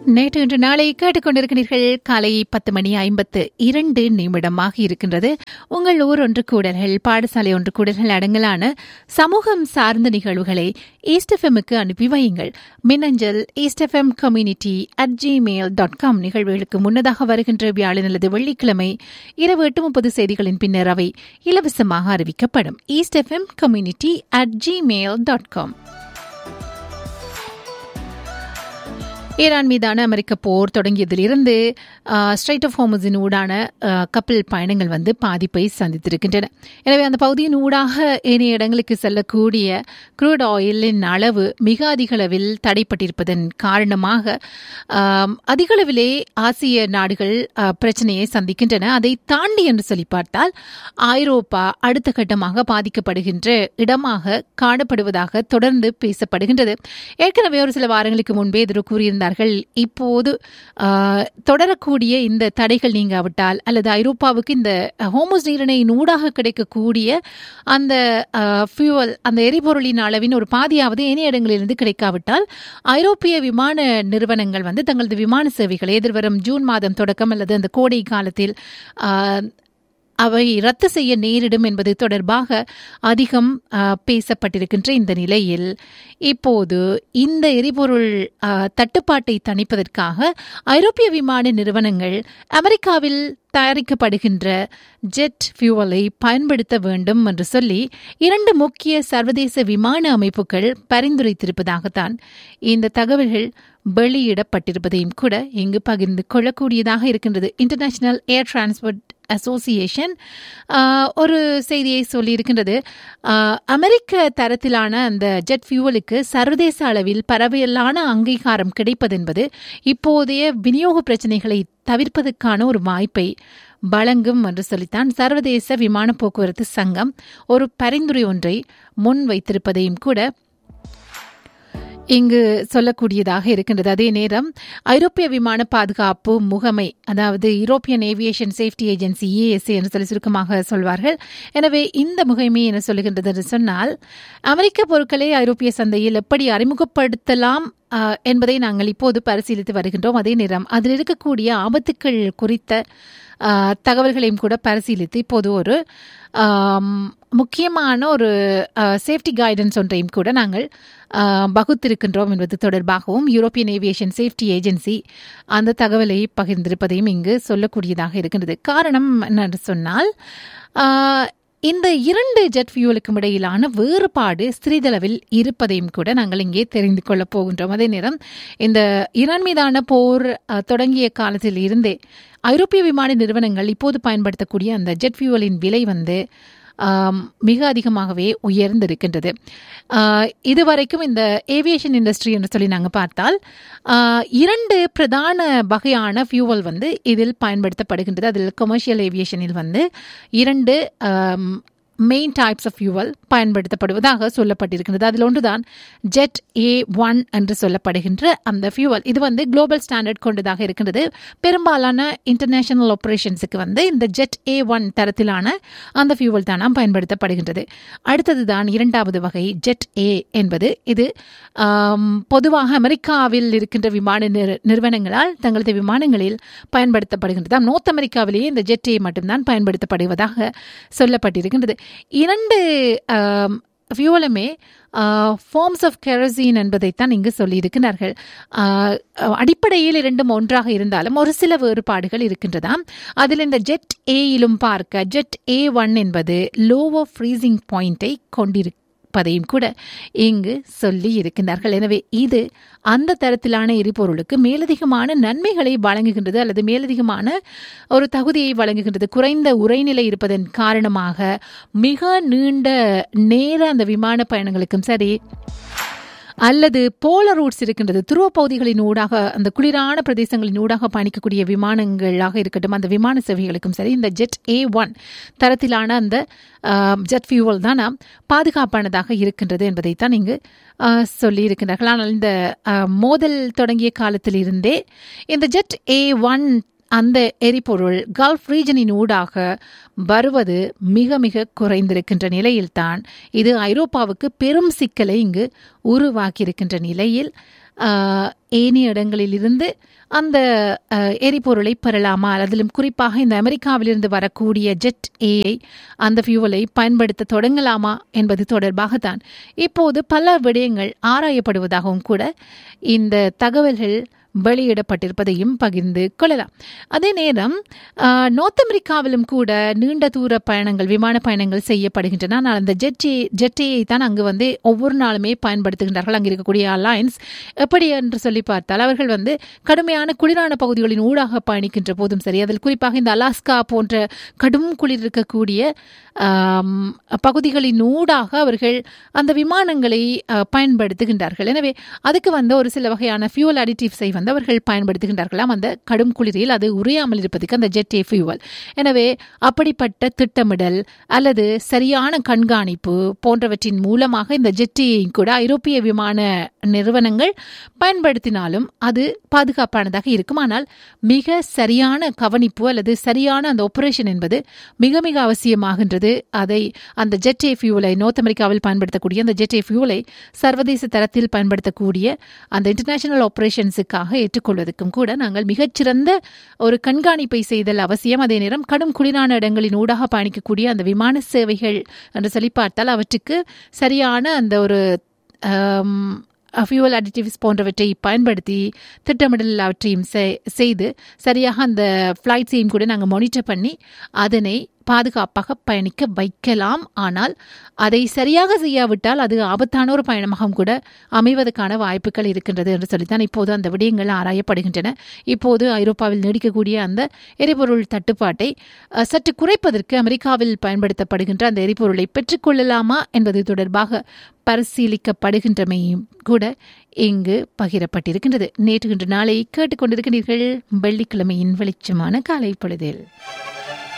நேற்று இன்று நாளை கேட்டுக்கொண்டிருக்கிறீர்கள் காலை பத்து மணி ஐம்பத்து இரண்டு நிமிடமாக இருக்கின்றது உங்கள் ஊர் ஒன்று கூடல்கள் பாடசாலை ஒன்று கூடல்கள் அடங்கலான சமூகம் சார்ந்த நிகழ்வுகளை ஈஸ்டெஃப்எம்முக்கு அனுப்பி வையுங்கள் மின்னஞ்சல் East FM community at gmail dot com நிகழ்வுகளுக்கு முன்னதாக வருகின்ற வியாழன் அல்லது வெள்ளிக்கிழமை இரவு எட்டு முப்பது செய்திகளின் பின்னர் அவை இலவசமாக அறிவிக்கப்படும் East FM community at gmail dot com Iran மீதான அமெரிக்க போர் தொடங்கியதிலிருந்து ஸ்ட்ரைட் ஆஃப் ஹோமஸின் ஊடான கப்பல் பயணங்கள் வந்து பாதிப்பை சந்தித்திருக்கின்றன எனவே அந்த பகுதியின் ஊடாக ஏனைய இடங்களுக்கு செல்லக்கூடிய குரூட் ஆயிலின் அளவு மிக அதிக அளவில் தடைப்பட்டிருப்பதன் காரணமாக அதிகளவிலே ஆசிய நாடுகள் பிரச்சனையை சந்திக்கின்றன அதை தாண்டி என்று சொல்லி பார்த்தால் ஐரோப்பா அடுத்த கட்டமாக பாதிக்கப்படுகின்ற இடமாக காணப்படுவதாக தொடர்ந்து பேசப்படுகின்றது ஏற்கனவே ஒரு சில வாரங்களுக்கு முன்பே எதிர கூறியிருந்த இருந்தார்கள் இப்போது தொடரக்கூடிய இந்த தடைகள் நீங்காவிட்டால் அல்லது ஐரோப்பாவுக்கு இந்த ஹோமோஸ் நீரிணை நூடாக கிடைக்கக்கூடிய அந்த ஃபியூவல் அந்த எரிபொருளின் அளவின் ஒரு பாதியாவது ஏனைய இடங்களிலிருந்து கிடைக்காவிட்டால் ஐரோப்பிய விமான நிறுவனங்கள் வந்து தங்களது விமான சேவைகளை எதிர்வரும் ஜூன் மாதம் தொடக்கம் அல்லது அந்த கோடை காலத்தில் அவை ரத்து செய்ய நேரிடும் என்பது தொடர்பாக அதிகம் பேசப்பட்டிருக்கின்ற இந்த நிலையில் இப்போது இந்த எரிபொருள் தட்டுப்பாட்டை தணிப்பதற்காக ஐரோப்பிய விமான நிறுவனங்கள் அமெரிக்காவில் தயாரிக்கப்படுகின்ற ஜெட் ஃபியூவலை பயன்படுத்த வேண்டும் என்று சொல்லி இரண்டு முக்கிய சர்வதேச விமான அமைப்புகள் பரிந்துரைத்திருப்பதாகத்தான் இந்த தகவல்கள் வெளியிடப்பட்டிருப்பதையும் கூட இங்கு பகிர்ந்து கொள்ளக்கூடியதாக இருக்கின்றது இன்டர்நேஷனல் ஏர் டிரான்ஸ்போர்ட் அசோசியேஷன் ஒரு செய்தியை சொல்லியிருக்கின்றது அமெரிக்க தரத்திலான அந்த ஜெட் ஃபியூவலுக்கு சர்வதேச அளவில் பரவலான அங்கீகாரம் கிடைப்பதென்பது இப்போதைய விநியோக பிரச்சனைகளை தவிர்ப்பதற்கான ஒரு வாய்ப்பை வழங்கும் என்று சொல்லித்தான் சர்வதேச விமான போக்குவரத்து சங்கம் ஒரு பரிந்துரை ஒன்றை முன் வைத்திருப்பதையும் கூட இங்கு சொல்லக்கூடியதாக இருக்கின்றது அதே நேரம் ஐரோப்பிய விமான பாதுகாப்பு முகமை அதாவது European aviation safety agency EASA என்று சொல்லி சுருக்கமாக சொல்வார்கள் எனவே இந்த முகமை என்ன சொல்லுகின்றது என்று சொன்னால் அமெரிக்க பொருட்களை ஐரோப்பிய சந்தையில் எப்படி அறிமுகப்படுத்தலாம் என்பதை நாங்கள் இப்போது பரிசீலித்து வருகின்றோம் அதே நேரம் அதில் இருக்கக்கூடிய ஆபத்துக்கள் குறித்த தகவல்களையும் கூட பரிசீலித்து இப்போது ஒரு முக்கியமான ஒரு சேஃப்டி கைடன்ஸ் ஒன்றையும் கூட நாங்கள் வகுத்திருக்கின்றோம் என்பது தொடர்பாகவும் யூரோப்பியன் ஏவியேஷன் சேஃப்டி ஏஜென்சி அந்த தகவலை பகிர்ந்திருப்பதையும் இங்கு சொல்லக்கூடியதாக இருக்கின்றது காரணம் என்னென்று சொன்னால் இந்த இரண்டு ஜெட் ஃபியூலுக்கும் இடையிலான வேறுபாடு சிறிதளவில் இருப்பதையும் கூட நாங்கள் இங்கே தெரிந்து கொள்ளப் போகின்றோம் அதே நேரம் இந்த ஈரான் மீதான போர் தொடங்கிய காலத்தில் இருந்தே ஐரோப்பிய விமான நிறுவனங்கள் இப்போது பயன்படுத்தக்கூடிய அந்த ஜெட் ஃபியூவலின் விலை வந்து மிக அதிகமாகவே உயர்ந்திருக்கின்றது இதுவரைக்கும் இந்த ஏவியேஷன் இண்டஸ்ட்ரி என்று சொல்லி நாங்கள் பார்த்தால் இரண்டு பிரதான வகையான ஃபியூவல் வந்து இதில் பயன்படுத்தப்படுகின்றது அதில் கொமர்ஷியல் ஏவியேஷனில் வந்து இரண்டு மெயின் டைப்ஸ் ஆஃப் ஃபியூவல் பயன்படுத்தப்படுவதாக சொல்லப்பட்டிருக்கின்றது அதில் ஒன்றுதான் ஜெட் ஏ ஒன் என்று சொல்லப்படுகின்ற அந்த ஃபியூவல் இது வந்து குளோபல் ஸ்டாண்டர்ட் கொண்டதாக இருக்கின்றது பெரும்பாலான இன்டர்நேஷனல் ஆப்ரேஷன்ஸுக்கு வந்து இந்த ஜெட் ஏ ஒன் தரத்திலான அந்த ஃபியூவல் தானாம் பயன்படுத்தப்படுகின்றது அடுத்தது தான் இரண்டாவது வகை ஜெட் ஏ என்பது இது பொதுவாக அமெரிக்காவில் இருக்கின்ற விமான நிறுவனங்களால் தங்களது விமானங்களில் பயன்படுத்தப்படுகின்றது நோர்த் அமெரிக்காவிலேயே இந்த ஜெட் ஏ மட்டும்தான் பயன்படுத்தப்படுவதாக சொல்லப்பட்டிருக்கின்றது இரண்டு ஃபியூவலுமே ஃபார்ம்ஸ் ஆஃப் கெரசின் என்பதைத்தான் இங்கு சொல்லியிருக்கிறார்கள் அடிப்படையில் இரண்டும் ஒன்றாக இருந்தாலும் ஒரு சில வேறுபாடுகள் இருக்கின்றதாம் அதில் இந்த ஜெட் ஏயிலும் பார்க்க ஜெட் ஏ ஒன் என்பது லோவர் ஃப்ரீசிங் பாயிண்டை கொண்டிருக்கு இருப்பதையும் கூட இங்கு சொல்லி இருக்கின்றார்கள் எனவே இது அந்த தரத்திலான எரிபொருளுக்கு மேலதிகமான நன்மைகளை வழங்குகின்றது அல்லது மேலதிகமான ஒரு தகுதியை வழங்குகின்றது குறைந்த உரைநிலை இருப்பதன் காரணமாக மிக நீண்ட நேர அந்த விமான பயணங்களுக்கும் சரி அல்லது போல ரூட்ஸ் இருக்கின்றது துருவ பகுதிகளின் ஊடாக அந்த குளிரான பிரதேசங்களின் ஊடாக பயணிக்கக்கூடிய விமானங்களாக இருக்கட்டும் அந்த விமான சேவைகளுக்கும் சரி இந்த ஜெட் ஏ ஒன் தரத்திலான அந்த ஜெட் ஃபியூவல் தான் பாதுகாப்பானதாக இருக்கின்றது என்பதைத்தான் இங்கு சொல்லி இருக்கின்றார்கள் ஆனால் இந்த மோதல் தொடங்கிய காலத்தில் இருந்தே இந்த ஜெட் ஏ ஒன் அந்த எரிபொருள் கல்ஃப் ரீஜனின் ஊடாக வருவது மிக மிக குறைந்திருக்கின்ற நிலையில்தான் இது ஐரோப்பாவுக்கு பெரும் சிக்கலை இங்கு உருவாக்கியிருக்கின்ற நிலையில் ஆஹ், ஏனைய இடங்களிலிருந்து அந்த அஹ், எரிபொருளை பெறலாமா அதிலும் குறிப்பாக இந்த அமெரிக்காவிலிருந்து வரக்கூடிய ஜெட் ஏஐ அந்த ஃபியூவலை பயன்படுத்த தொடங்கலாமா என்பது தொடர்பாகத்தான் இப்போது பல விடயங்கள் ஆராயப்படுவதாகவும் கூட இந்த தகவல்கள் வெளியிடப்பட்டிருப்பதையும் பகிர்ந்து கொள்ளலாம் அதே நேரம் ஆஹ், நார்த் அமெரிக்காவிலும் கூட நீண்ட தூர பயணங்கள் விமான பயணங்கள் செய்யப்படுகின்றன ஆனால் அந்த ஜெட் ஜெட்டையை தான் அங்கு வந்து ஒவ்வொரு நாளுமே பயன்படுத்துகின்றார்கள் அங்கே இருக்கக்கூடிய அலைன்ஸ் எப்படி என்று சொல்லி பார்த்தால் அவர்கள் வந்து கடுமையான குளிரான பகுதிகளின் ஊடாக பயணிக்கின்ற போதும் சரி அதில் குறிப்பாக இந்த அலாஸ்கா போன்ற கடும் குளிர் இருக்கக்கூடிய ஆம், பகுதிகளின் ஊடாக அவர்கள் அந்த விமானங்களை அஹ், பயன்படுத்துகின்றார்கள் எனவே அதுக்கு வந்து ஒரு சில வகையான ஃபியூவல் அடிட்டிவ்ஸை வந்து அவர்கள் பயன்படுத்துகின்றார்களாம் அந்த கடும் குளிரில் அது உறையாமல் இருப்பதற்கு அந்த ஜெட் ஏ ஃபியூவல் எனவே அப்படிப்பட்ட திட்டமிடல் அல்லது சரியான கண்காணிப்பு போன்றவற்றின் மூலமாக இந்த ஜெட்டியை கூட ஐரோப்பிய விமான நிறுவனங்கள் பயன்படுத்தினாலும் அது பாதுகாப்பானதாக இருக்கும் ஆனால் மிக சரியான கவனிப்பு அல்லது சரியான அந்த ஆபரேஷன் என்பது மிக மிக அவசியமாகின்றது அதை அந்த ஜெட் ஏ ஃபியூலை நோர்த் அமெரிக்காவில் பயன்படுத்தக்கூடிய அந்த ஜெட் ஏ ஃபியூலை சர்வதேச தரத்தில் பயன்படுத்தக்கூடிய அந்த இன்டர்நேஷனல் ஆபரேஷன்ஸுக்காக ஏற்றுக்கொள்வதற்கும் கூட நாங்கள் மிகச்சிறந்த ஒரு கண்காணிப்பை செய்தல் அவசியம் அதே நேரம் கடும் குளிரான இடங்களின் ஊடாக பயணிக்கக்கூடிய அந்த விமான சேவைகள் என்று சொல்லி பார்த்தால் அவற்றுக்கு சரியான அந்த ஒரு ஃபியூவல் அடிட்டிவ்ஸ் போன்றவற்றை பயன்படுத்தி திட்டமிடல் அவற்றையும் செய்- செய்து சரியாக அந்த ஃப்ளைட்ஸையும் கூட நாங்கள் மானிட்டர் பண்ணி அதனை பாதுகாப்பாக பயணிக்க வைக்கலாம் ஆனால் அதை சரியாக செய்யாவிட்டால் அது ஆபத்தான ஒரு பயணமாகவும் கூட அமைவதற்கான வாய்ப்புகள் இருக்கின்றது என்று சொல்லித்தான் இப்போது அந்த விடயங்கள் ஆராயப்படுகின்றன இப்போது ஐரோப்பாவில் நீடிக்கக்கூடிய அந்த எரிபொருள் தட்டுப்பாட்டை அஹ், சற்று குறைப்பதற்கு அமெரிக்காவில் பயன்படுத்தப்படுகின்ற அந்த எரிபொருளை பெற்றுக்கொள்ளலாமா என்பது தொடர்பாக பரிசீலிக்கப்படுகின்றமையும் கூட இங்கு பகிரப்பட்டிருக்கின்றது நேற்று இன்று நாளை கேட்டுக்கொண்டிருக்கிறீர்கள் வெள்ளிக்கிழமையின் வெளிச்சமான காலை பொழுதில்